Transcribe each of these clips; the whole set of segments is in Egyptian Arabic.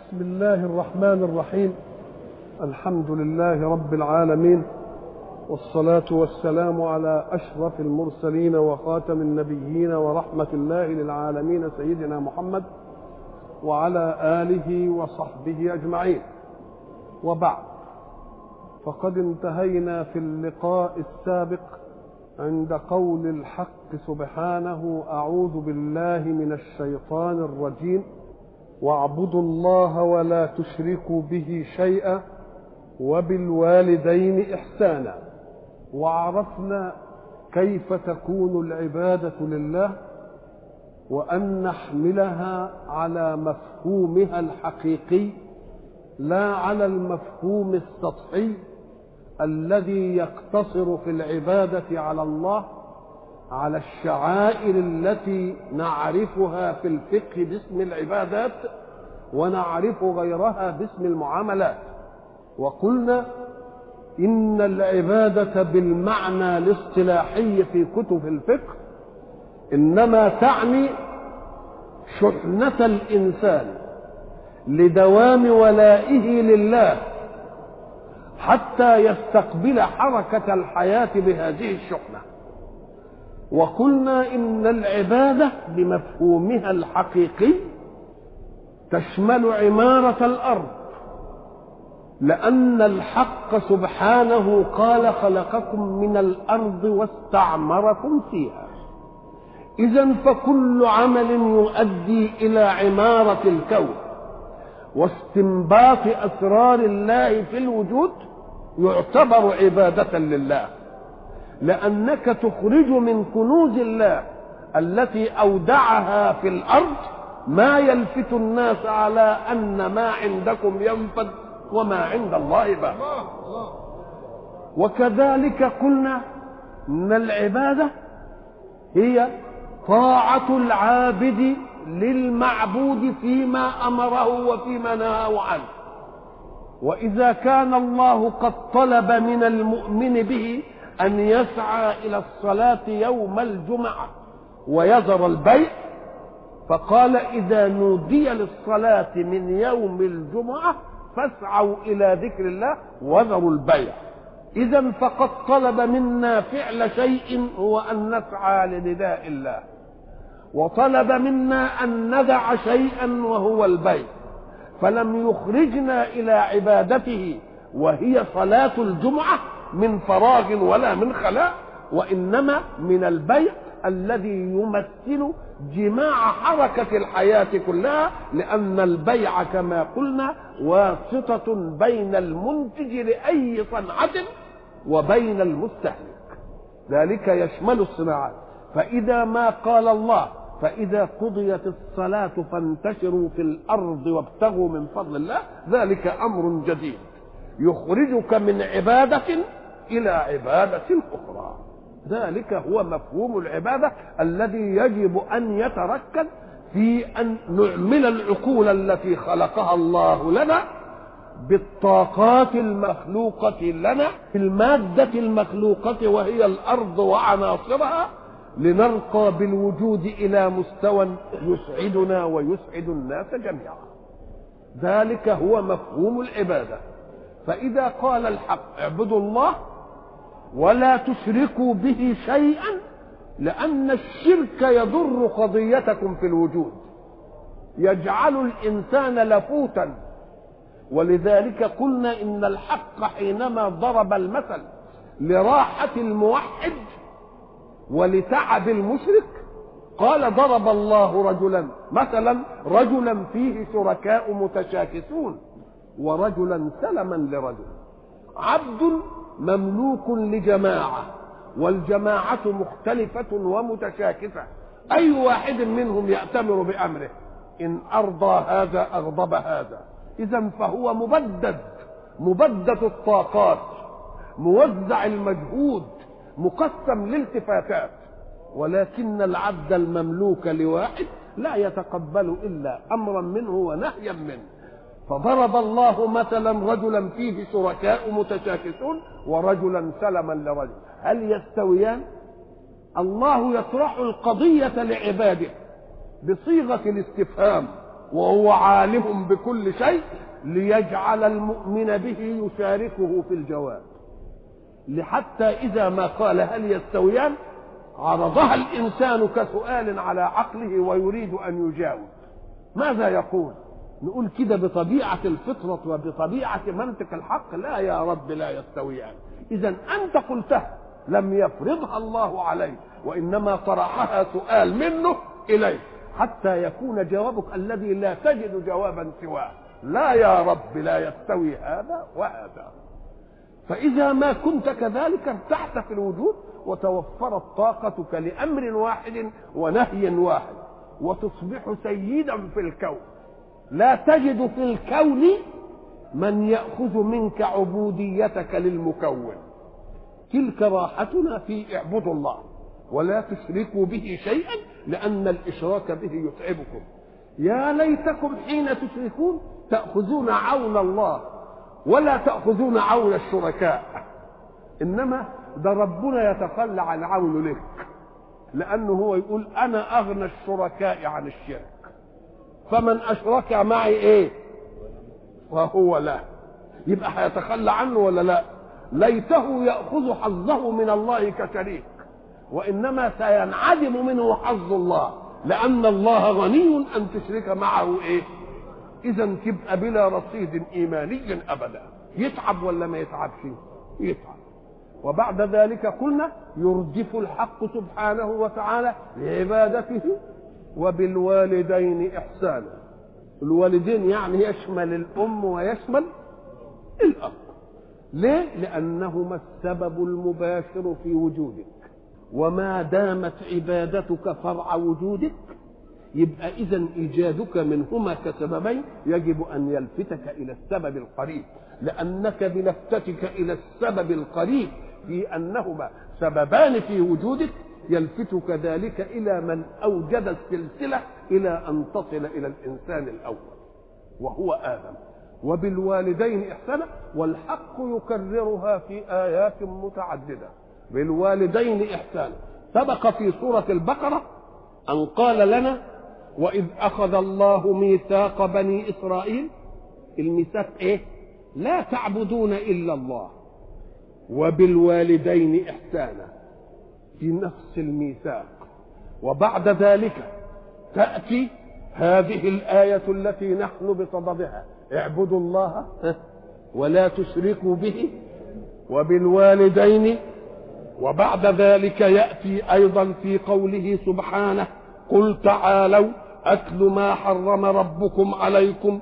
بسم الله الرحمن الرحيم الحمد لله رب العالمين والصلاة والسلام على أشرف المرسلين وخاتم النبيين ورحمة الله للعالمين سيدنا محمد وعلى آله وصحبه أجمعين وبعد فقد انتهينا في اللقاء السابق عند قول الحق سبحانه أعوذ بالله من الشيطان الرجيم واعبدوا الله ولا تشركوا به شيئا وبالوالدين إحسانا وعرفنا كيف تكون العبادة لله وأن نحملها على مفهومها الحقيقي لا على المفهوم السطحي الذي يقتصر في العبادة على الله على الشعائر التي نعرفها في الفقه باسم العبادات ونعرف غيرها باسم المعاملات وقلنا إن العبادة بالمعنى الاصطلاحي في كتب الفقه إنما تعني شحنة الإنسان لدوام ولائه لله حتى يستقبل حركة الحياة بهذه الشحنة وقلنا إن العبادة بمفهومها الحقيقي تشمل عمارة الأرض لأن الحق سبحانه قال خلقكم من الأرض واستعمركم فيها إذا فكل عمل يؤدي إلى عمارة الكون واستنباط أسرار الله في الوجود يعتبر عبادة لله لأنك تخرج من كنوز الله التي أودعها في الأرض ما يلفت الناس على أن ما عندكم ينفد وما عند الله باق وكذلك قلنا ان العباده هي طاعه العابد للمعبود فيما امره وفيما نهاه عنه واذا كان الله قد طلب من المؤمن به ان يسعى الى الصلاه يوم الجمعه ويذر البيع فقال اذا نودي للصلاه من يوم الجمعه فاسعوا الى ذكر الله وذروا البيع اذا فقد طلب منا فعل شيء هو ان نسعى لنداء الله وطلب منا ان ندع شيئا وهو البيع فلم يخرجنا الى عبادته وهي صلاه الجمعه من فراغ ولا من خلاء وانما من البيع الذي يمثل جماع حركة الحياة كلها لأن البيع كما قلنا واسطة بين المنتج لأي صنعة وبين المستهلك ذلك يشمل الصناعات فإذا ما قال الله فإذا قضيت الصلاة فانتشروا في الأرض وابتغوا من فضل الله ذلك أمر جديد يخرجك من عبادة إلى عبادة أخرى ذلك هو مفهوم العبادة الذي يجب أن يتركز في أن نعمل العقول التي خلقها الله لنا بالطاقات المخلوقة لنا في المادة المخلوقة وهي الأرض وعناصرها لنرقى بالوجود إلى مستوى يسعدنا ويسعد الناس جميعا ذلك هو مفهوم العبادة فإذا قال الحق اعبدوا الله ولا تشركوا به شيئا لأن الشرك يضر قضيتكم في الوجود يجعل الإنسان لفوتا ولذلك قلنا إن الحق حينما ضرب المثل لراحة الموحد ولتعب المشرك قال ضرب الله رجلا مثلا رجلا فيه شركاء متشاكسون ورجلا سلما لرجل عبد مملوك لجماعة والجماعة مختلفة ومتشاكسة أي واحد منهم يأتمر بأمره إن أرضى هذا أغضب هذا إذا فهو مبدد مبدد الطاقات موزع المجهود مقسم للالتفاتات ولكن العبد المملوك لواحد لا يتقبل إلا أمرا منه ونهيا منه فضرب الله مثلا رجلا فيه شركاء متشاكسون ورجلا سلما لرجل هل يستويان الله يطرح القضية لعباده بصيغة الاستفهام وهو عالم بكل شيء ليجعل المؤمن به يشاركه في الجواب لحتى إذا ما قال هل يستويان عرضها الإنسان كسؤال على عقله ويريد أن يجاوب ماذا يقول نقول كده بطبيعة الفطرة وبطبيعة منطق الحق لا يا رب لا يستويان إذا أنت قلتها لم يفرضها الله عليه وإنما طرحها سؤال منه إليه حتى يكون جوابك الذي لا تجد جوابا سواه لا يا رب لا يستوي هذا وهذا فإذا ما كنت كذلك ارتحت في الوجود وتوفرت طاقتك لأمر واحد ونهي واحد وتصبح سيدا في الكون لا تجد في الكون من يأخذ منك عبوديتك للمكون تلك راحتنا في اعبدوا الله ولا تشركوا به شيئا لأن الإشراك به يتعبكم يا ليتكم حين تشركون تأخذون عون الله ولا تأخذون عون الشركاء إنما ده ربنا يتخلى عن عونه لك لأنه هو يقول أنا أغنى الشركاء عن الشرك فمن أشرك معي إيه وهو لا يبقى هيتخلى عنه ولا لا ليته يأخذ حظه من الله كشريك وإنما سينعدم منه حظ الله لأن الله غني أن تشرك معه إيه إذا تبقى بلا رصيد إيماني أبدا يتعب ولا ما يتعبش يتعب وبعد ذلك قلنا يرجف الحق سبحانه وتعالى لعبادته وبالوالدين إحسانا الوالدين يعني يشمل الأم ويشمل الأب ليه؟ لأنهما السبب المباشر في وجودك وما دامت عبادتك فرع وجودك يبقى إذا إيجادك منهما كسببين يجب أن يلفتك إلى السبب القريب لأنك بلفتتك إلى السبب القريب في أنهما سببان في وجودك يلفتك ذلك إلى من أوجد السلسلة إلى أن تصل إلى الإنسان الأول وهو آدم وبالوالدين إحسانا والحق يكررها في آيات متعددة بالوالدين إحسانا سبق في سورة البقرة أن قال لنا وإذ أخذ الله ميثاق بني إسرائيل الميثاق إيه؟ لا تعبدون إلا الله وبالوالدين إحسانا في نفس الميثاق وبعد ذلك تأتي هذه الآية التي نحن بصددها اعبدوا الله ولا تشركوا به وبالوالدين وبعد ذلك يأتي أيضا في قوله سبحانه قل تعالوا أتل ما حرم ربكم عليكم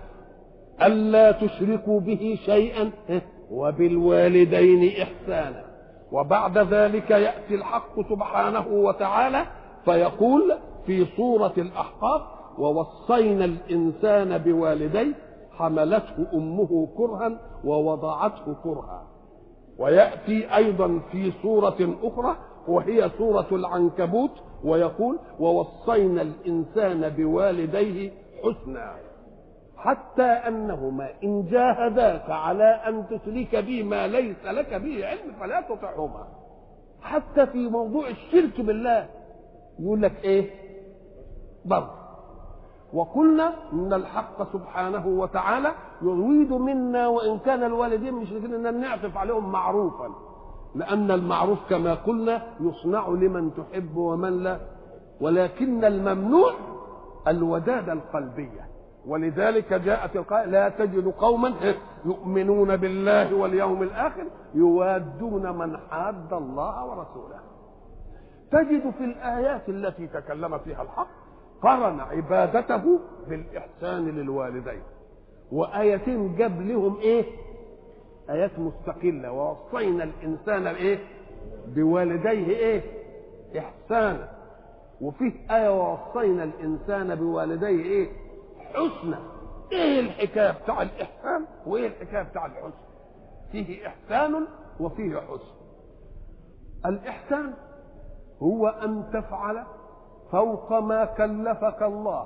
ألا تشركوا به شيئا وبالوالدين إحسانا وبعد ذلك يأتي الحق سبحانه وتعالى فيقول في سورة الأحقاف ووصينا الإنسان بوالديه حملته أمه كرها ووضعته كرها ويأتي أيضا في سورة أخرى وهي سورة العنكبوت ويقول ووصينا الإنسان بوالديه حسنا حتى أنهما إن جاهداك على أن تشرك بي ما ليس لك به علم فلا تطعهما حتى في موضوع الشرك بالله يقول لك إيه بر وقلنا ان الحق سبحانه وتعالى يريد منا وان كان الوالدين مشركين ان نعطف عليهم معروفا لان المعروف كما قلنا يصنع لمن تحب ومن لا ولكن الممنوع الوداده القلبيه ولذلك جاءت القاء لا تجد قوما يؤمنون بالله واليوم الاخر يوادون من حاد الله ورسوله تجد في الايات التي تكلم فيها الحق قرن عبادته بالاحسان للوالدين وايتين جاب لهم ايه ايات مستقله ووصينا الانسان بايه بوالديه ايه احسانا وفيه ايه ووصينا الانسان بوالديه ايه حسنى ايه الحكايه بتاع الاحسان وايه الحكايه بتاع الحسن فيه احسان وفيه حسن الاحسان هو ان تفعل فوق ما كلفك الله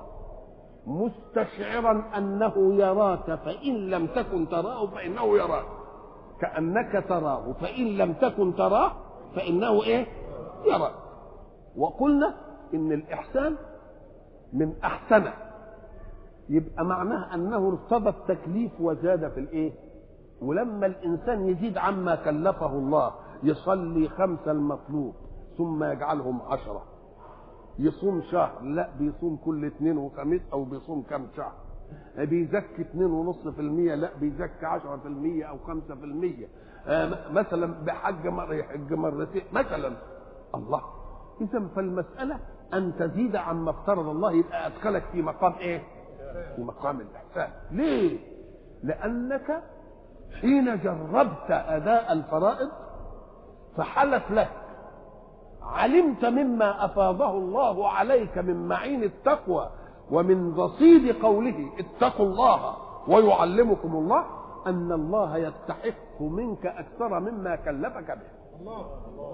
مستشعرا انه يراك فان لم تكن تراه فانه يراك كانك تراه فان لم تكن تراه فانه ايه يراك وقلنا ان الاحسان من احسن يبقى معناها انه ارتضى التكليف وزاد في الايه ولما الانسان يزيد عما كلفه الله يصلي خمسة المطلوب ثم يجعلهم عشرة يصوم شهر لا بيصوم كل اثنين وخميس او بيصوم كم شهر بيزكي اثنين ونص في المية لا بيزكي عشرة في المية او خمسة في المية آه مثلا بحج مرة يحج مرتين مثلا الله اذا فالمسألة ان تزيد عما افترض الله يبقى ادخلك في مقام ايه في مقام الاحسان ليه لانك حين جربت اداء الفرائض فحلت لك علمت مما افاضه الله عليك من معين التقوى ومن رصيد قوله اتقوا الله ويعلمكم الله ان الله يستحق منك اكثر مما كلفك به الله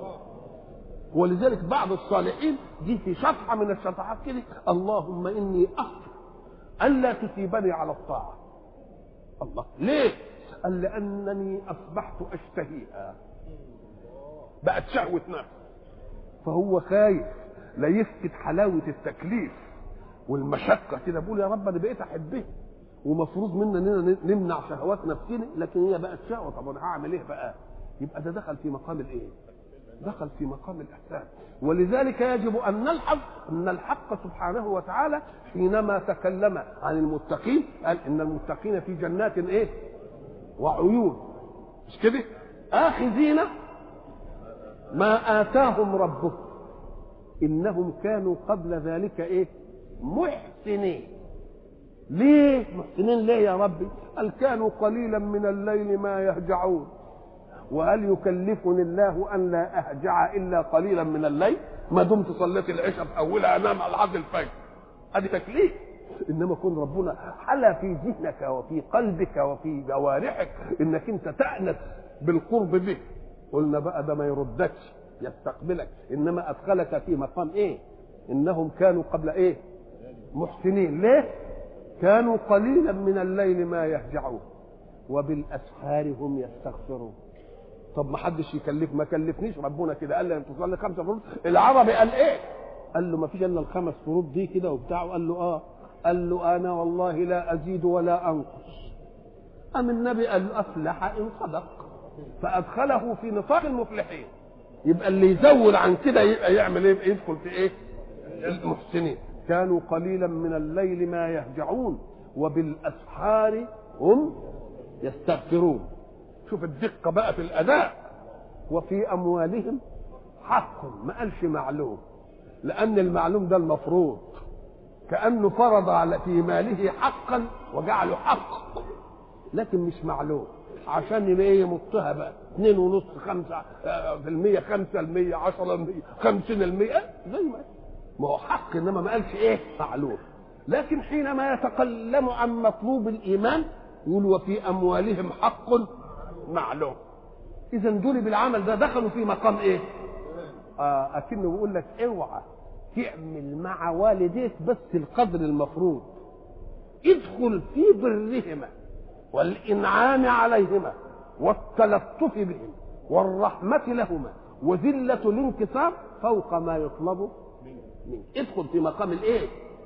ولذلك بعض الصالحين دي في شطحه من الشطحات كده اللهم اني اخشى الا تثيبني على الطاعه الله ليه قال لانني اصبحت اشتهيها بقت شهوه نفس فهو خايف لا يفقد حلاوه التكليف والمشقه كده بقول يا رب انا بقيت احبها ومفروض منا اننا نمنع شهوات نفسنا لكن هي بقت شهوه طب انا هعمل ايه بقى؟ يبقى ده دخل في مقام الايه؟ دخل في مقام الاحسان ولذلك يجب ان نلحظ ان الحق سبحانه وتعالى حينما تكلم عن المتقين قال ان المتقين في جنات ايه؟ وعيون مش كده؟ اخذين ما آتاهم ربهم إنهم كانوا قبل ذلك إيه محسنين ليه محسنين ليه يا ربي قال كانوا قليلا من الليل ما يهجعون وهل يكلفني الله أن لا أهجع إلا قليلا من الليل ما دمت صليت العشاء في أولها أنام على عرض الفجر هذه تكليف انما كن ربنا حلى في ذهنك وفي قلبك وفي جوارحك انك انت تأنس بالقرب به قلنا بقى ده ما يردكش يستقبلك انما ادخلك في مقام ايه انهم كانوا قبل ايه محسنين ليه كانوا قليلا من الليل ما يهجعون وبالاسحار هم يستغفرون طب ما حدش يكلف ما كلفنيش ربنا كده قال لي انت تصلي خمسه فروض العربي قال ايه قال له ما فيش الا الخمس فروض دي كده وبتاع قال له اه قال له انا والله لا ازيد ولا انقص ام النبي قال له افلح ان صدق فادخله في نطاق المفلحين يبقى اللي يزود عن كده يبقى يعمل ايه يدخل في ايه المحسنين كانوا قليلا من الليل ما يهجعون وبالاسحار هم يستغفرون شوف الدقه بقى في الاداء وفي اموالهم حق ما قالش معلوم لان المعلوم ده المفروض كانه فرض على في ماله حقا وجعله حق لكن مش معلوم عشان يبقى ايه يمطها بقى 2 ونص 5 في المية 5 المية 10 المية 50 المية زي ما ما هو حق انما ما قالش ايه معلوم لكن حينما يتكلم عن مطلوب الايمان يقول وفي اموالهم حق معلوم اذا دول بالعمل ده دخلوا في مقام ايه آه اكنه بيقول لك اوعى تعمل مع والديك بس القدر المفروض ادخل في برهما والإنعام عليهما والتلطف بهم والرحمة لهما وذلة الانكسار فوق ما يطلب منك ادخل في مقام الايه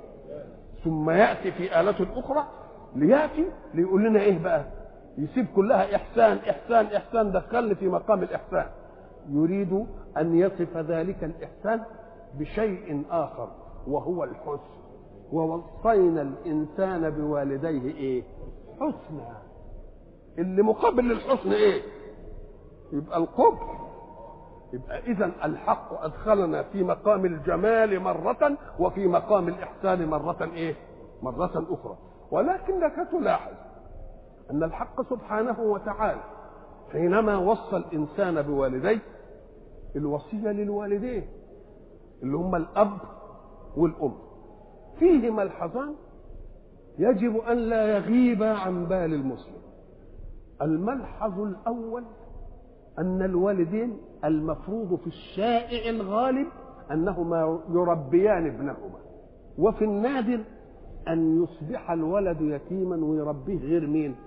ثم يأتي في آلة أخرى ليأتي ليقول لنا ايه بقى يسيب كلها إحسان إحسان إحسان دخلني في مقام الإحسان يريد أن يصف ذلك الإحسان بشيء آخر وهو الحسن ووصينا الإنسان بوالديه إيه حسنى اللي مقابل للحسن ايه يبقى القبح يبقى اذا الحق ادخلنا في مقام الجمال مرة وفي مقام الاحسان مرة ايه مرة اخرى ولكنك تلاحظ ان الحق سبحانه وتعالى حينما وصى الانسان بوالديه الوصية للوالدين اللي هم الاب والام فيه ملحظان يجب ان لا يغيب عن بال المسلم الملحظ الاول ان الوالدين المفروض في الشائع الغالب انهما يربيان ابنهما وفي النادر ان يصبح الولد يتيما ويربيه غير مين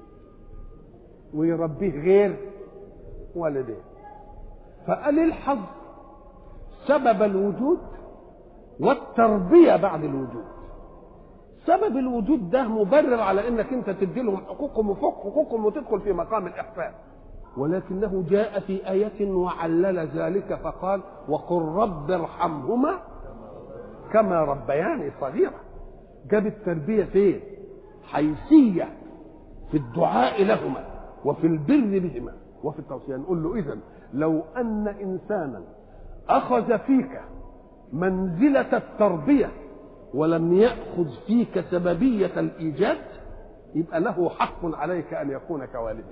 ويربيه غير والديه فقال الحظ سبب الوجود والتربيه بعد الوجود سبب الوجود ده مبرر على انك انت تدي لهم حقوقهم وفوق حقوقهم وتدخل في مقام الاحسان ولكنه جاء في آية وعلل ذلك فقال وقل رب ارحمهما كما ربياني صغيرا جاب التربية فين حيثية في الدعاء لهما وفي البر بهما وفي التوصية نقول له إذا لو أن إنسانا أخذ فيك منزلة التربية ولم يأخذ فيك سببية الإيجاد يبقى له حق عليك أن يكون كوالدك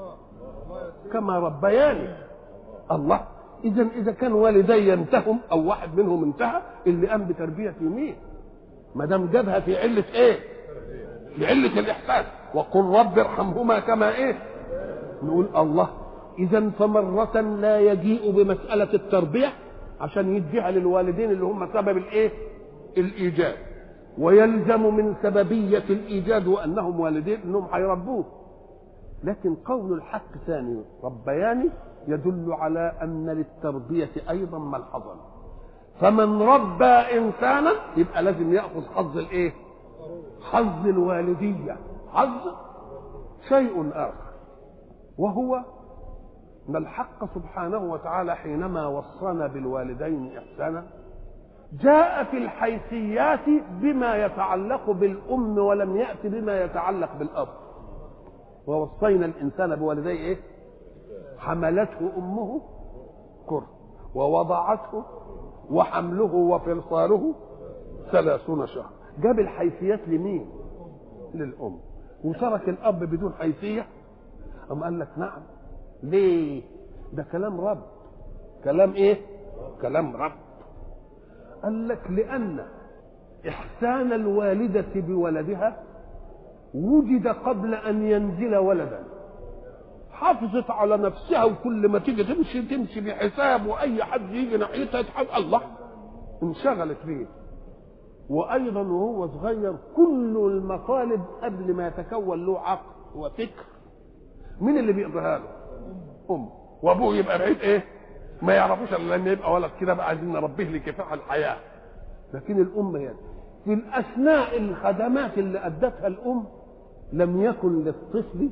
كما ربياني الله إذا إذا كان والدي ينتهم أو واحد منهم انتهى اللي قام بتربية مين؟ ما دام جابها في علة إيه؟ في علة الإحسان وقل رب ارحمهما كما إيه؟ نقول الله إذا فمرة لا يجيء بمسألة التربية عشان يديها للوالدين اللي هم سبب الإيه؟ الإيجاد ويلزم من سببية الإيجاد وأنهم والدين أنهم هيربوه لكن قول الحق ثاني ربياني يدل على أن للتربية أيضا ملحظا فمن ربى إنسانا يبقى لازم يأخذ حظ الإيه؟ حظ الوالدية حظ شيء آخر وهو أن الحق سبحانه وتعالى حينما وصانا بالوالدين إحسانا جاء في الحيثيات بما يتعلق بالأم ولم يأت بما يتعلق بالأب ووصينا الإنسان بوالديه إيه؟ حملته أمه كره ووضعته وحمله وفصاله ثلاثون شهر جاب الحيثيات لمين للأم وترك الأب بدون حيثية أم قال لك نعم ليه ده كلام رب كلام ايه كلام رب قال لك لأن إحسان الوالدة بولدها وجد قبل أن ينزل ولدا حافظت على نفسها وكل ما تيجي تمشي تمشي بحساب واي حد يجي ناحيتها تحب الله انشغلت بيه وايضا وهو صغير كل المطالب قبل ما يتكون له عقل وفكر مين اللي بيقضيها له؟ امه وابوه يبقى بعيد ايه؟ ما يعرفوش الا لما يبقى ولد كده بقى عايزين نربيه لكفاح الحياه لكن الام هي في الاثناء الخدمات اللي ادتها الام لم يكن للطفل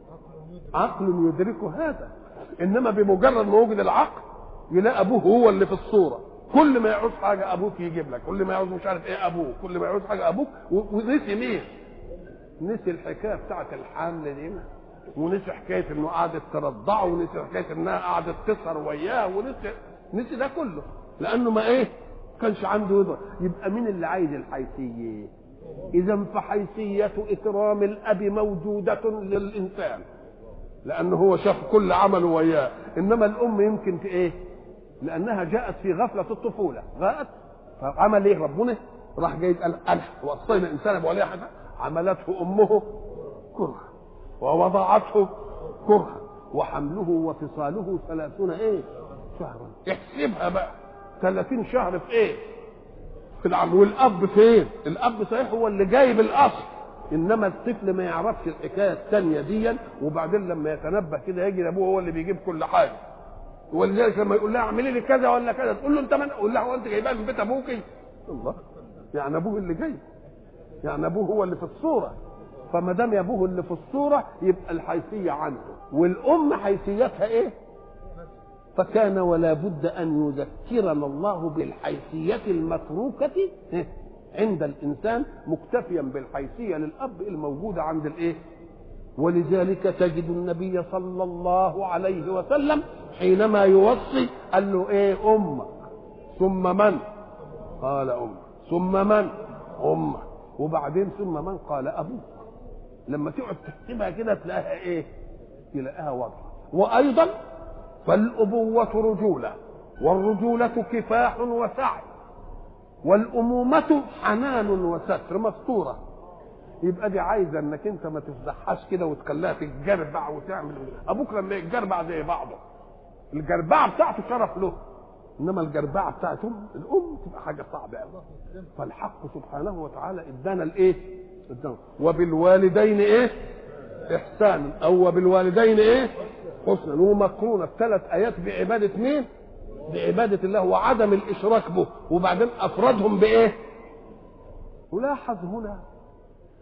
عقل يدركه هذا انما بمجرد ما وجد العقل يلاقي ابوه هو اللي في الصوره كل ما يعوز حاجه ابوك يجيب لك كل ما يعوز مش عارف ايه ابوك كل ما يعوز حاجه ابوك ونسي مين نسي الحكايه بتاعت الحمل دي ونسي حكايه انه قعدت ترضعه ونسي حكايه انها قعدت تسهر وياه ونسي نسي ده كله لانه ما ايه كانش عنده يدرك يبقى مين اللي عايز الحيثيه اذا فحيثيه اكرام الاب موجوده للانسان لانه هو شاف كل عمله وياه انما الام يمكن في ايه لانها جاءت في غفله الطفوله جاءت فعمل ايه ربنا راح جاي قال انا وصينا انسان بوليه حاجه عملته امه كرها ووضعته كرها وحمله وفصاله ثلاثون ايه شهرا احسبها بقى ثلاثين شهر في ايه في العم والاب فين الاب صحيح هو اللي جايب الاصل انما الطفل ما يعرفش الحكايه الثانيه دي وبعدين لما يتنبه كده يجي ابوه هو اللي بيجيب كل حاجه ولذلك لما يقول لها اعملي لي كذا ولا كذا تقول له انت من قول لها هو انت جايبها من بيت ابوكي الله يعني ابوه اللي جاي يعني ابوه هو اللي في الصوره فما دام ابوه اللي في الصوره يبقى الحيثيه عنده والام حيثيتها ايه فكان ولا بد ان يذكرنا الله بالحيثيه المتروكه عند الانسان مكتفيا بالحيثيه للاب الموجوده عند الايه ولذلك تجد النبي صلى الله عليه وسلم حينما يوصي قال له ايه امك ثم من قال امك ثم من امك وبعدين ثم من قال ابوك لما تقعد تحسبها كده تلاقيها ايه تلاقيها واضحه وايضا فالابوه رجوله والرجوله كفاح وسعي والأمومة حنان وستر مستورة يبقى دي عايزة انك انت ما تفضحهاش كده وتخليها تتجربع وتعمل ابوك لما يتجربع زي بعضه الجربعة بتاعته شرف له انما الجربعة بتاعت ام الام تبقى حاجة صعبة قوي فالحق سبحانه وتعالى ادانا الايه؟ ادانا وبالوالدين ايه؟ احسانا او وبالوالدين ايه؟ حسنا ومقرونه الثلاث ايات بعبادة مين؟ بعبادة الله وعدم الإشراك به وبعدين أفردهم بإيه؟ ولاحظ هنا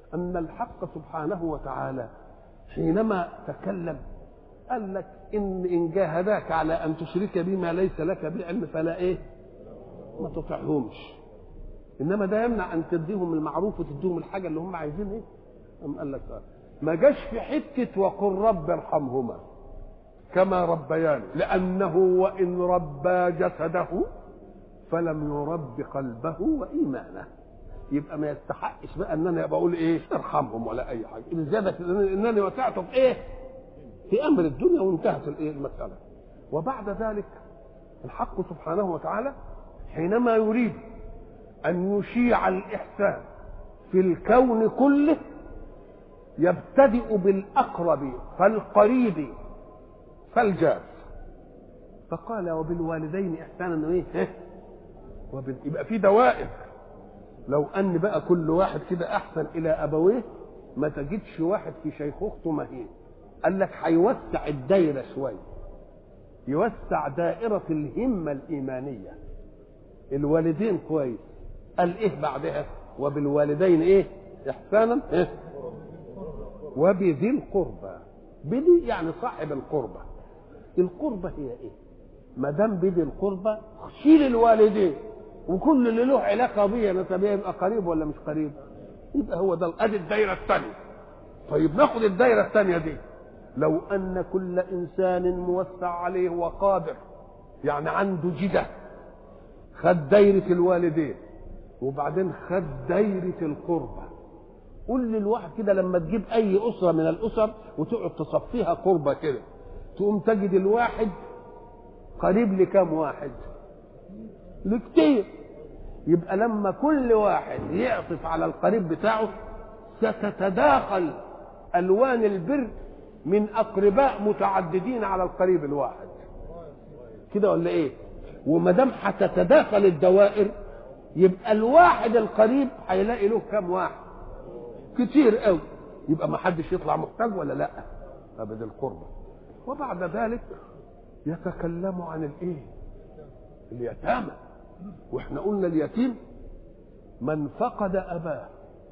أن الحق سبحانه وتعالى حينما تكلم قال لك إن إن جاهداك على أن تشرك بما ليس لك بعلم فلا إيه؟ ما تطعهمش إنما ده يمنع أن تديهم المعروف وتديهم الحاجة اللي هم عايزين إيه؟ أم قال لك آه. ما جاش في حتة وقل رب ارحمهما كما ربياني لأنه وإن ربى جسده فلم يرب قلبه وإيمانه يبقى ما يستحقش بقى ان انا بقول ايه ارحمهم ولا اي حاجه الزياده انني وسعته في ايه في امر الدنيا وانتهت الايه المساله وبعد ذلك الحق سبحانه وتعالى حينما يريد ان يشيع الاحسان في الكون كله يبتدئ بالاقرب فالقريب فالجار فقال وبالوالدين احسانا ايه وبال... يبقى في دوائر لو ان بقى كل واحد كده احسن الى ابويه ما تجدش واحد في شيخوخته مهين قال لك هيوسع الدايره شويه يوسع دائره الهمه الايمانيه الوالدين كويس قال ايه بعدها وبالوالدين ايه احسانا إيه؟ وبذي القربى بذي يعني صاحب القربى القربى هي ايه ما دام بذي القربى شيل الوالدين وكل اللي له علاقه بيه نسبيه يبقى قريب ولا مش قريب يبقى هو ده ادي الدايره الثانيه طيب ناخد الدايره الثانيه دي لو ان كل انسان موسع عليه وقادر يعني عنده جده خد دايره الوالدين وبعدين خد دايره القربى قول للواحد كده لما تجيب اي اسره من الاسر وتقعد تصفيها قربة كده تقوم تجد الواحد قريب لكام واحد لكتير يبقى لما كل واحد يعطف على القريب بتاعه ستتداخل الوان البر من اقرباء متعددين على القريب الواحد كده ولا ايه وما دام هتتداخل الدوائر يبقى الواحد القريب هيلاقي له كام واحد كتير قوي يبقى ما حدش يطلع محتاج ولا لا ابدا القربة وبعد ذلك يتكلم عن الايه اليتامى واحنا قلنا اليتيم من فقد اباه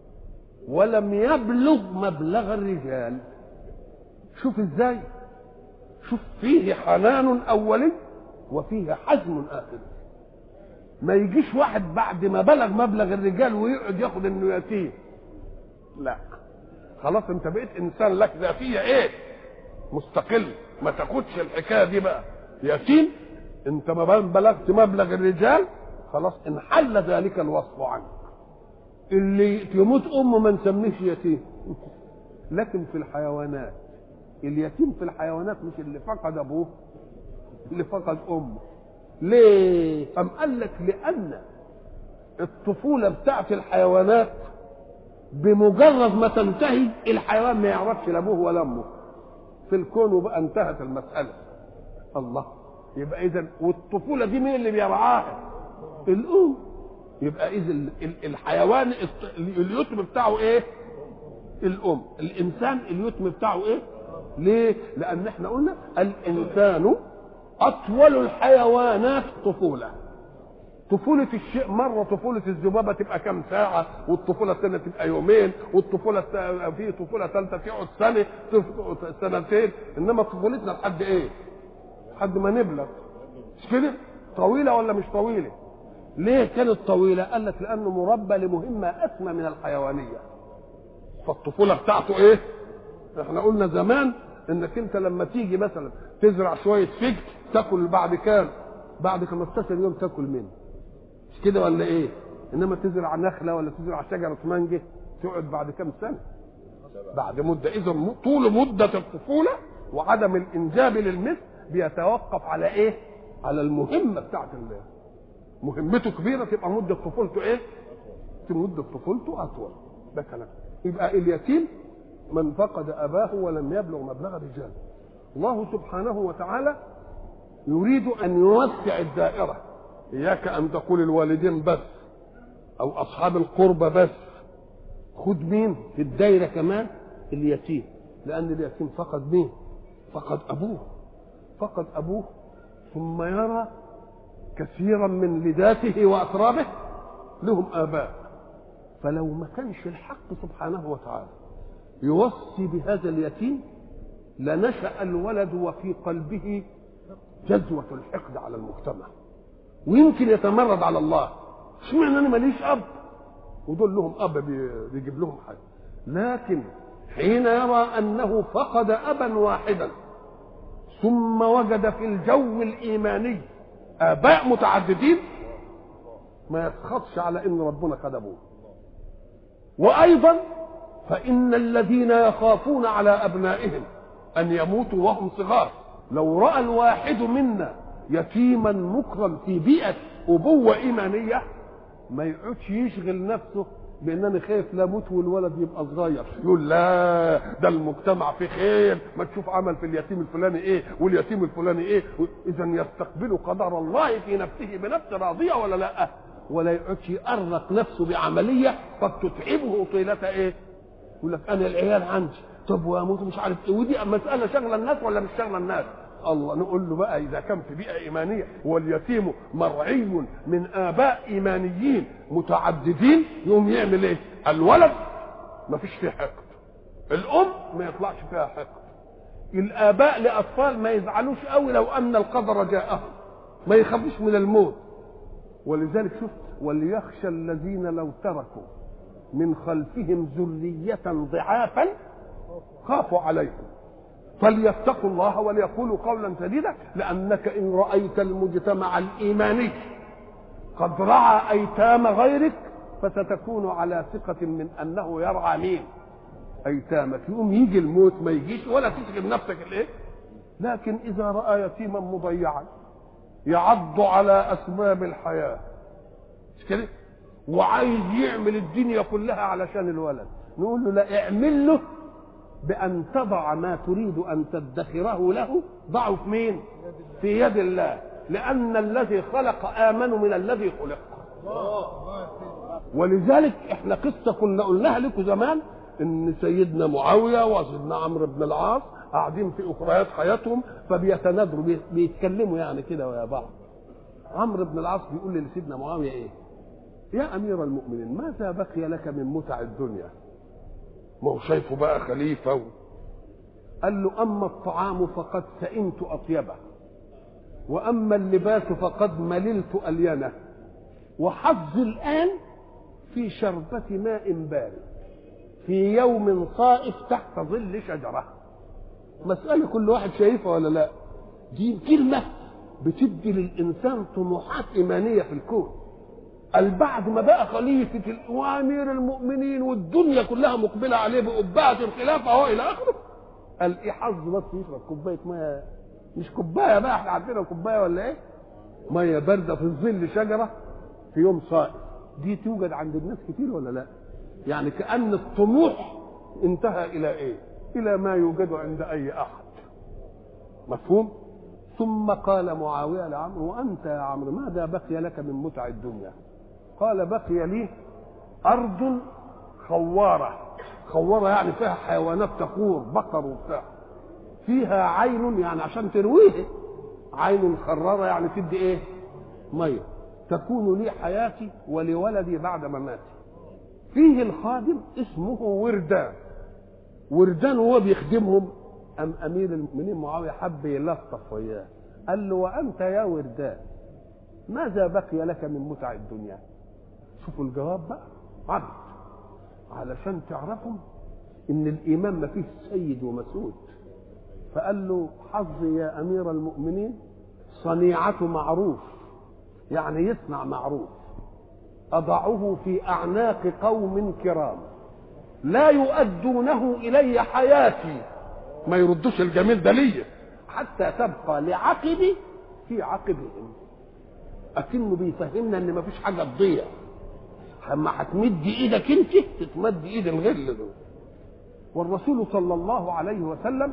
ولم يبلغ مبلغ الرجال شوف ازاي شوف فيه حنان اولي وفيه حزم اخر ما يجيش واحد بعد ما بلغ مبلغ الرجال ويقعد ياخد انه يتيم لا خلاص انت بقيت انسان لك ذاتيه ايه مستقل ما تاخدش الحكايه دي بقى يتيم انت ما بلغت مبلغ الرجال خلاص انحل ذلك الوصف عنك اللي يموت امه ما نسميش يتيم لكن في الحيوانات اليتيم في الحيوانات مش اللي فقد ابوه اللي فقد امه ليه ام قال لك لان الطفوله بتاعت الحيوانات بمجرد ما تنتهي الحيوان ما يعرفش لا ابوه ولا امه في الكون وبقى انتهت المساله الله يبقى اذا والطفوله دي مين اللي بيرعاها الام يبقى اذا الحيوان اليتم بتاعه ايه الام الانسان اليتم بتاعه ايه ليه لان احنا قلنا الانسان اطول الحيوانات طفوله طفولة الشيء مرة طفولة الذبابة تبقى كام ساعة والطفولة الثانية تبقى يومين والطفولة في طفولة ثالثة تقعد سنة سنتين إنما طفولتنا لحد إيه؟ لحد ما نبلغ مش كده؟ طويلة ولا مش طويلة؟ ليه كانت طويلة؟ قال لك لأنه مربى لمهمة أسمى من الحيوانية فالطفولة بتاعته إيه؟ إحنا قلنا زمان إنك أنت لما تيجي مثلا تزرع شوية فجل تاكل بعد كام؟ بعد 15 يوم تاكل منه مش كده ولا ايه انما تزرع نخله ولا تزرع شجره مانجه تقعد بعد كم سنه بعد مده اذا طول مده الطفوله وعدم الانجاب للمثل بيتوقف على ايه على المهمه بتاعت الله مهمته كبيره تبقى مده طفولته ايه مده طفولته اطول ده كلام يبقى اليتيم من فقد اباه ولم يبلغ مبلغ الرجال الله سبحانه وتعالى يريد ان يوسع الدائره اياك ان تقول الوالدين بس او اصحاب القربى بس خد مين في الدايره كمان اليتيم لان اليتيم فقد مين فقد ابوه فقد ابوه ثم يرى كثيرا من لذاته واقرابه لهم اباء فلو ما كانش الحق سبحانه وتعالى يوصي بهذا اليتيم لنشأ الولد وفي قلبه جذوة الحقد على المجتمع ويمكن يتمرد على الله اشمعنى انا ماليش اب ودول لهم اب بيجيب لهم حاجه لكن حين يرى انه فقد ابا واحدا ثم وجد في الجو الايماني اباء متعددين ما يسخطش على ان ربنا خد ابوه وايضا فان الذين يخافون على ابنائهم ان يموتوا وهم صغار لو راى الواحد منا يتيما مكرم في بيئه ابوه ايمانيه ما يقعدش يشغل نفسه بان انا خايف لا اموت والولد يبقى صغير يقول لا ده المجتمع فيه خير ما تشوف عمل في اليتيم الفلاني ايه واليتيم الفلاني ايه اذا يستقبل قدر الله في نفسه بنفس راضيه ولا لا ولا يقعدش يأرق نفسه بعمليه قد تتعبه طيله ايه يقول لك انا العيال عندي طب واموت مش عارف ايه ودي مساله شغله الناس ولا مش شغله الناس الله نقول له بقى اذا كان في بيئه ايمانيه واليتيم مرعي من اباء ايمانيين متعددين يقوم يعمل ايه الولد ما فيش فيه حقد الام ما يطلعش فيها حقد الاباء لاطفال ما يزعلوش قوي لو ان القدر جاءهم ما يخافوش من الموت ولذلك شفت وليخشى الذين لو تركوا من خلفهم ذرية ضعافا خافوا عليهم فليتقوا الله وليقولوا قولا سديدا لانك ان رايت المجتمع الايماني قد رعى ايتام غيرك فستكون على ثقة من انه يرعى مين؟ ايتامك يقوم يجي الموت ما يجيش ولا تشغل نفسك الايه؟ لكن اذا راى يتيما مضيعا يعض على اسباب الحياه مش كده؟ وعايز يعمل الدنيا كلها علشان الولد نقول له لا اعمل له بأن تضع ما تريد أن تدخره له ضعه في مين؟ في يد الله لأن الذي خلق آمن من الذي خلق ولذلك احنا قصة كنا قلناها لكم زمان ان سيدنا معاوية وسيدنا عمرو بن العاص قاعدين في اخريات حياتهم فبيتنادروا بيتكلموا يعني كده ويا بعض عمرو بن العاص بيقول لسيدنا معاوية ايه يا امير المؤمنين ماذا بقي لك من متع الدنيا ما هو شايفه بقى خليفة و... قال له أما الطعام فقد سئمت أطيبه وأما اللباس فقد مللت ألينه وحظي الآن في شربة ماء بارد في يوم صائف تحت ظل شجرة مسألة كل واحد شايفها ولا لا دي كلمة بتدي للإنسان طموحات إيمانية في الكون قال بعد ما بقى خليفة وأمير المؤمنين والدنيا كلها مقبلة عليه بقبعة الخلافة أهو إلى آخره قال إيه حظ بس يشرب كوباية مية مش كوباية بقى إحنا عندنا كوباية ولا إيه؟ مية باردة في ظل شجرة في يوم صائف دي توجد عند الناس كتير ولا لا؟ يعني كأن الطموح انتهى إلى إيه؟ إلى ما يوجد عند أي أحد مفهوم؟ ثم قال معاوية لعمرو وأنت يا عمرو ماذا بقي لك من متع الدنيا؟ قال بقي لي أرض خوارة خوارة يعني فيها حيوانات تخور بقر وبتاع فيها عين يعني عشان ترويه عين خرارة يعني تدي ايه مية تكون لي حياتي ولولدي بعد مماتي فيه الخادم اسمه وردان وردان وهو بيخدمهم أم أمير المؤمنين معاوية حب يلطف وياه قال له وأنت يا وردان ماذا بقي لك من متع الدنيا شوفوا الجواب بقى عبد علشان تعرفوا ان الايمان ما فيه سيد ومسود فقال له حظي يا امير المؤمنين صنيعة معروف يعني يصنع معروف اضعه في اعناق قوم كرام لا يؤدونه الي حياتي ما يردوش الجميل ده ليا حتى تبقى لعقبي في عقبهم اكنه بيفهمنا ان مفيش حاجه تضيع اما هتمد ايدك انت تتمد ايد الغل دول والرسول صلى الله عليه وسلم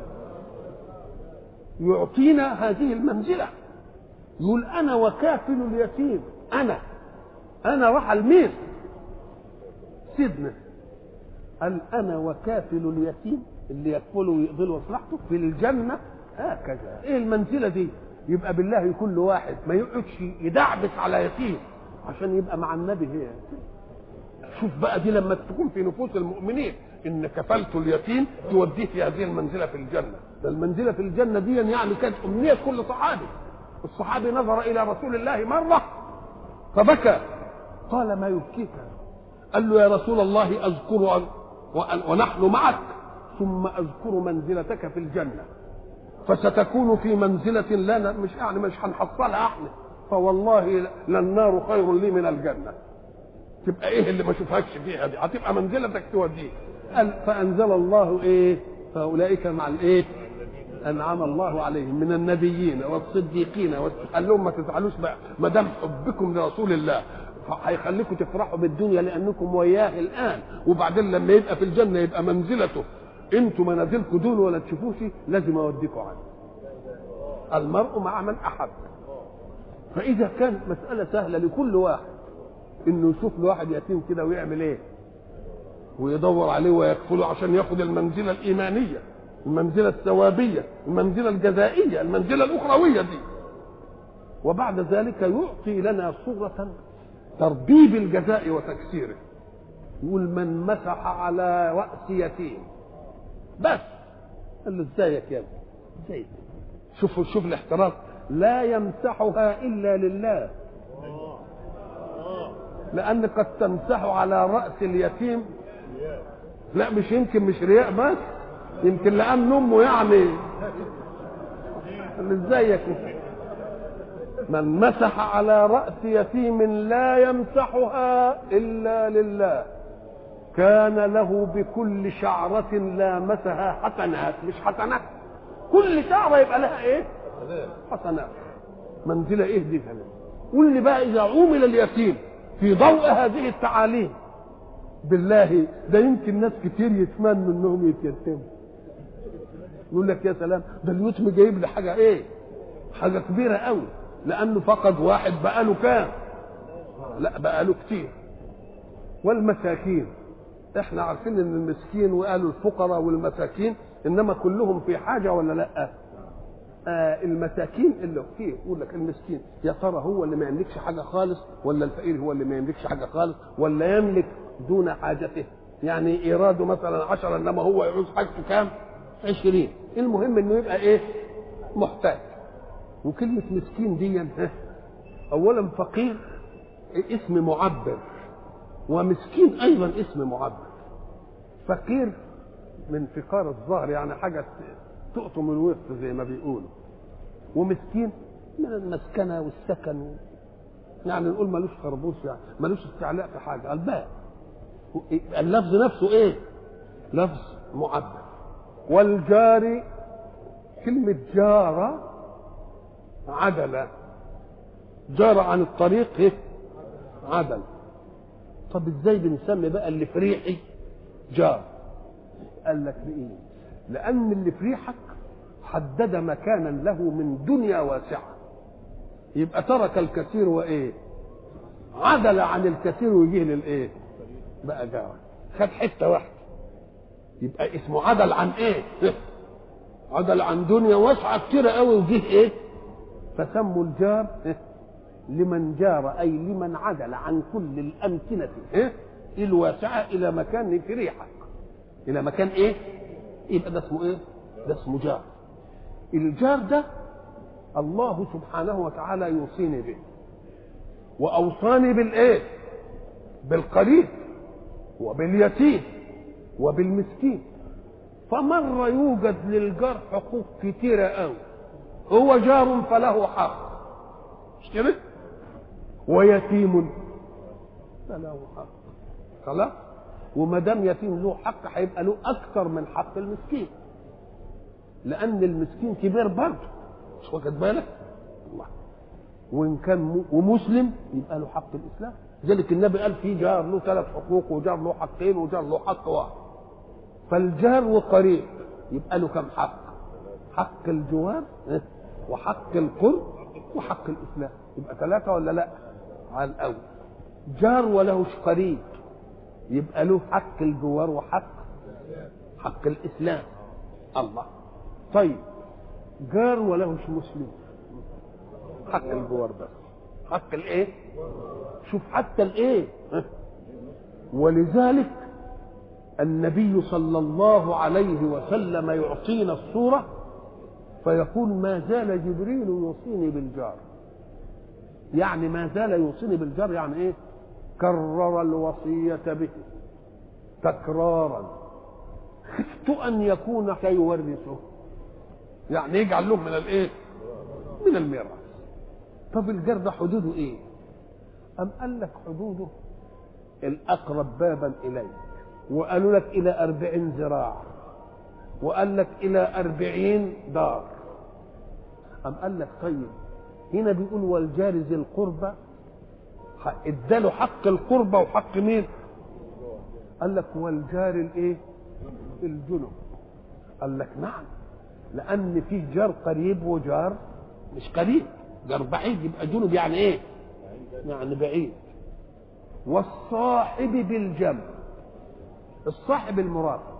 يعطينا هذه المنزله يقول انا وكافل اليتيم انا انا راح المين سيدنا قال انا وكافل اليتيم اللي يكفله ويقضي له مصلحته في الجنه هكذا ايه المنزله دي يبقى بالله كل واحد ما يقعدش يدعبس على يتيم عشان يبقى مع النبي هي شوف بقى دي لما تكون في نفوس المؤمنين ان كفلت اليتيم توديه في هذه المنزله في الجنه ده المنزله في الجنه دي يعني كانت امنيه كل صحابي الصحابي نظر الى رسول الله مره فبكى قال ما يبكيك قال له يا رسول الله اذكر ونحن معك ثم اذكر منزلتك في الجنه فستكون في منزله لا مش يعني مش هنحصلها احنا فوالله للنار خير لي من الجنه تبقى ايه اللي ما اشوفهاش فيها دي هتبقى منزلتك توديك قال فانزل الله ايه فاولئك مع الايه انعم الله عليهم من النبيين والصديقين قال لهم ما تزعلوش بقى ما دام حبكم لرسول الله هيخليكم تفرحوا بالدنيا لانكم وياه الان وبعدين لما يبقى في الجنه يبقى منزلته انتوا منازلكم دول ولا تشوفوش لازم اوديكم عنه المرء مع من احب فاذا كانت مساله سهله لكل واحد انه يشوف له واحد يتيم كده ويعمل ايه ويدور عليه ويكفله عشان ياخد المنزله الايمانيه المنزله الثوابيه المنزله الجزائيه المنزله الاخرويه دي وبعد ذلك يعطي لنا صوره تربيب الجزاء وتكسيره يقول من مسح على راس يتيم بس قال له ازيك يا ابني ازيك شوفوا شوف الاحتراز لا يمسحها الا لله لان قد تمسح على راس اليتيم لا مش يمكن مش رياء بس يمكن لان امه يعني ازيك من مسح على راس يتيم لا يمسحها الا لله كان له بكل شعرة لامسها حسنات مش حسنات كل شعرة يبقى لها ايه حسنات منزلة ايه دي كمان قول لي بقى اذا عومل اليتيم في ضوء هذه التعاليم بالله ده يمكن ناس كتير يتمنوا انهم يتيتموا يقول لك يا سلام ده اليتم جايب لي حاجه ايه حاجه كبيره قوي لانه فقد واحد بقاله كام لا بقاله كتير والمساكين احنا عارفين ان المسكين وقالوا الفقراء والمساكين انما كلهم في حاجه ولا لا آه المساكين اللي فيه يقول لك المسكين يا ترى هو اللي ما يملكش حاجه خالص ولا الفقير هو اللي ما يملكش حاجه خالص ولا يملك دون حاجته يعني ايراده مثلا عشرة انما هو يعوز حاجته كام عشرين المهم انه يبقى ايه محتاج وكلمة مسكين دي اولا فقير اسم معبر ومسكين ايضا اسم معبر فقير من فقار الظهر يعني حاجة تقطم الوسط زي ما بيقولوا ومسكين من المسكنة والسكن يعني نقول ملوش خربوش يعني ملوش استعلاء في حاجة الباء اللفظ نفسه ايه لفظ معبر والجار كلمة جارة عدلة جار عن الطريق ايه عدل طب ازاي بنسمي بقى اللي في ريحي جار قال لك لإيه لأن اللي في ريحك حدد مكانا له من دنيا واسعة يبقى ترك الكثير وإيه عدل عن الكثير ويجيه للإيه بقى جار خد حتة واحدة يبقى اسمه عدل عن إيه عدل عن دنيا واسعة كتيرة قوي وجيه إيه فسموا الجار إيه؟ لمن جار أي لمن عدل عن كل الأمكنة إيه؟ الواسعة إلى مكان في ريحك إلى مكان إيه؟ يبقى ده اسمه إيه؟ ده اسمه جار الجار ده الله سبحانه وتعالى يوصيني به وأوصاني بالإيه؟ بالقريب وباليتيم وبالمسكين فمرة يوجد للجار حقوق كتيرة قوي هو جار فله حق مش كده؟ ويتيم فله حق خلاص وما دام يتيم له حق هيبقى له اكثر من حق المسكين لان المسكين كبير برضه مش واخد بالك الله وان كان م... ومسلم يبقى له حق الاسلام لذلك النبي قال في جار له ثلاث حقوق وجار له حقين وجار له حق واحد فالجار وقريب يبقى له كم حق حق الجوار وحق القرب وحق الاسلام يبقى ثلاثه ولا لا على الاول جار ولهش قريب يبقى له حق الجوار وحق حق الاسلام الله طيب جار ولهش مسلم حق الجوار بس حق الايه شوف حتى الايه ولذلك النبي صلى الله عليه وسلم يعطينا الصورة فيقول ما زال جبريل يوصيني بالجار يعني ما زال يوصيني بالجار يعني ايه كرر الوصية به تكرارا خفت ان يكون سيورثه يعني يجعل له من الايه من الميراث طب الجار ده حدوده ايه ام قال لك حدوده الاقرب بابا اليك وقالوا لك الى أربعين ذراع وقال لك الى أربعين دار أم قال لك طيب هنا بيقول والجار ذي القربى اداله حق القربى وحق مين قال لك والجار الايه الجنب قال لك نعم لان فيه جار قريب وجار مش قريب جار بعيد يبقى جنب يعني ايه يعني بعيد والصاحب بالجنب الصاحب المرافق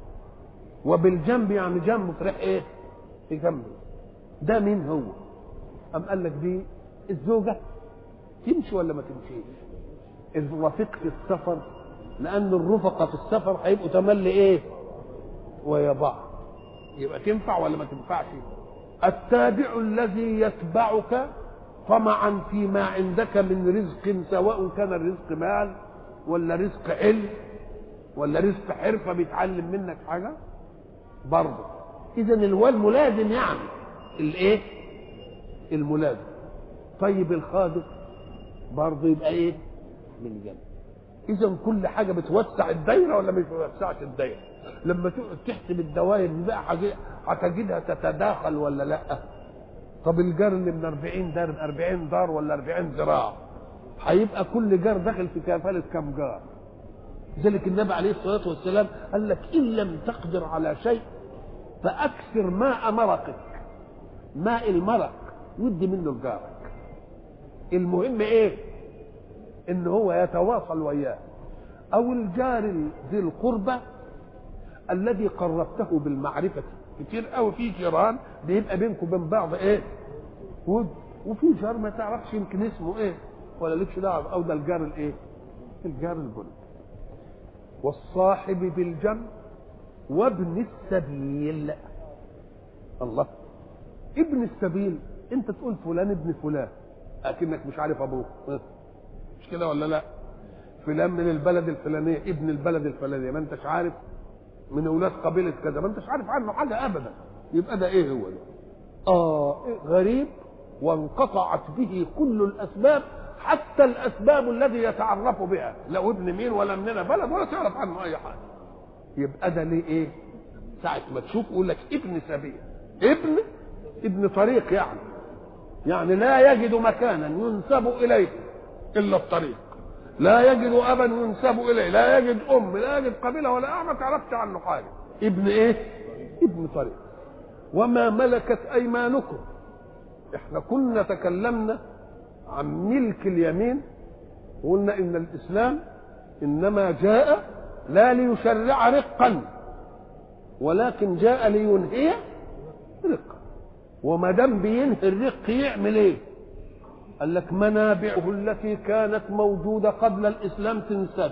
وبالجنب يعني جنبه في ايه في جنبه ده مين هو أم قال لك دي الزوجة تمشي ولا ما تمشيش الرفيق في السفر لأن الرفقة في السفر هيبقوا تملي إيه ويا بعض يبقى تنفع ولا ما تنفعش التابع الذي يتبعك طمعا فيما عندك من رزق سواء كان الرزق مال ولا رزق علم ولا رزق حرفه بيتعلم منك حاجه برضه اذا الوال ملازم يعني الايه الملازم طيب الخادم برضه يبقى ايه من جنب اذا كل حاجه بتوسع الدايره ولا مش بتوسعش الدايره لما تقعد تحسب الدوائر دي بقى هتجدها تتداخل ولا لا طب الجار اللي من 40 دار 40 دار ولا 40 ذراع هيبقى كل جار داخل في كفاله كم جار ذلك النبي عليه الصلاه والسلام قال لك ان لم تقدر على شيء فاكثر ماء مرقك ماء المرق ودي منه لجارك المهم ايه ان هو يتواصل وياه او الجار ذي القربى الذي قربته بالمعرفة كتير قوي في جيران بيبقى بينكم وبين بعض ايه ود وفي جار ما تعرفش يمكن اسمه ايه ولا لكش دعوه او ده الجار الايه الجار الجنب والصاحب بالجنب وابن السبيل الله ابن السبيل انت تقول فلان ابن فلان اكنك مش عارف ابوه مش كده ولا لا فلان من البلد الفلانيه ابن البلد الفلانيه ما انتش عارف من اولاد قبيله كذا ما انتش عارف عنه حاجه ابدا يبقى ده ايه هو ده اه إيه غريب وانقطعت به كل الاسباب حتى الاسباب الذي يتعرف بها لا ابن مين ولا مننا بلد ولا تعرف عنه اي حاجه يبقى ده ليه ايه ساعه ما تشوف يقول لك ابن سبيل ابن ابن طريق يعني يعني لا يجد مكانا ينسب اليه الا الطريق لا يجد ابا ينسب اليه لا يجد ام لا يجد قبيله ولا اعمى ما تعرفش عنه حاجه ابن ايه ابن طريق وما ملكت ايمانكم احنا كنا تكلمنا عن ملك اليمين وقلنا ان الاسلام انما جاء لا ليشرع رقا ولكن جاء لينهي رقا وما دام بينهي الرق يعمل ايه قال لك منابعه التي كانت موجوده قبل الاسلام تنسد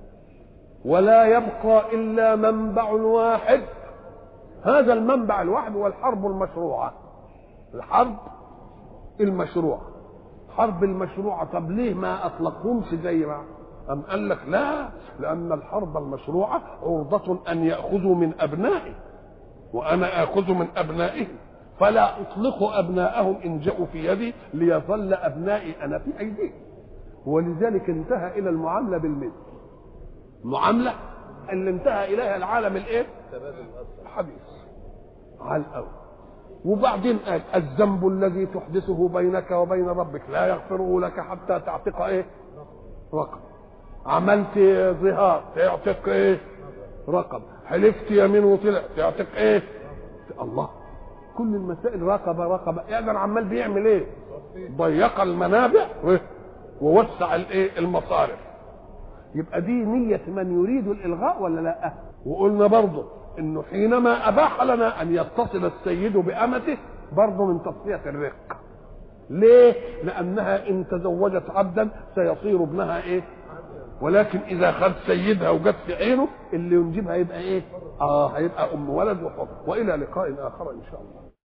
ولا يبقى الا منبع واحد هذا المنبع الواحد هو الحرب المشروعه الحرب المشروعه حرب المشروعه طب ليه ما اطلقهمش زي ما أم قال لك لا لأن الحرب المشروعة عرضة أن يأخذوا من أبنائي وأنا آخذ من أبنائهم فلا أطلق أبناءهم إن جاءوا في يدي ليظل أبنائي أنا في أيديهم ولذلك انتهى إلى المعاملة بالمثل معاملة اللي انتهى إليها العالم الإيه؟ الحديث على الأول وبعدين قال الذنب الذي تحدثه بينك وبين ربك لا يغفره لك حتى تعتق ايه رقم عملت ظهار تعتق ايه رقم حلفت يمين وطلع تعتق ايه الله كل المسائل رقبه رقبه يقدر عمال بيعمل ايه ضيق المنابع ووسع الايه المصارف يبقى دي نية من يريد الإلغاء ولا لا وقلنا برضه انه حينما اباح لنا ان يتصل السيد بامته برضه من تصفيه الرق ليه لانها ان تزوجت عبدا سيصير ابنها ايه ولكن اذا خد سيدها وجت في عينه اللي ينجبها يبقى ايه اه هيبقى ام ولد وحر والى لقاء اخر ان شاء الله